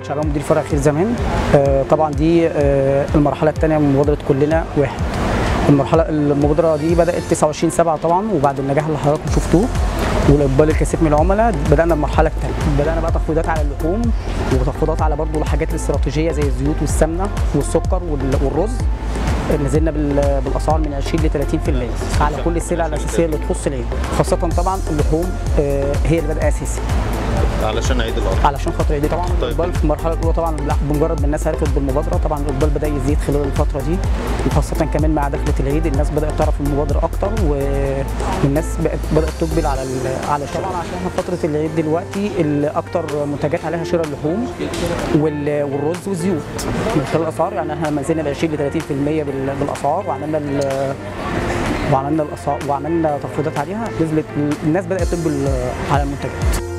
شعبان مدير فرع خير زمان آه، طبعا دي آه، المرحله الثانيه من مبادره كلنا واحد المرحله المبادره دي بدات 29 7 طبعا وبعد النجاح اللي حضراتكم شفتوه والاقبال الكثير من العملاء بدانا المرحله الثانيه بدانا بقى تخفيضات على اللحوم وتخفيضات على برضو الحاجات الاستراتيجيه زي الزيوت والسمنه والسكر وال- والرز نزلنا بال- بالاسعار من 20 ل 30% على كل السلع الاساسيه اللي تخص العيد خاصه طبعا اللحوم آه، هي اللي بدأ اساسي علشان عيد الاضحى علشان خاطر عيد طبعا طيب. الاقبال في المرحله الاولى طبعا لا، بمجرد ما الناس عرفت بالمبادره طبعا الاقبال بدا يزيد خلال الفتره دي وخاصه كمان مع دخله العيد الناس بدات تعرف المبادره اكتر و- والناس بقت بدات تقبل على ال- على الشراء طبعا عشان احنا في فتره العيد دلوقتي ال- اكتر منتجات عليها شراء اللحوم وال- والرز والزيوت من خلال الاسعار يعني احنا لما نزلنا ب 20 ل 30% بال- بالاسعار وعملنا ال- وعملنا الاسعار وعملنا تخفيضات عليها نزلت الناس بدات تقبل على المنتجات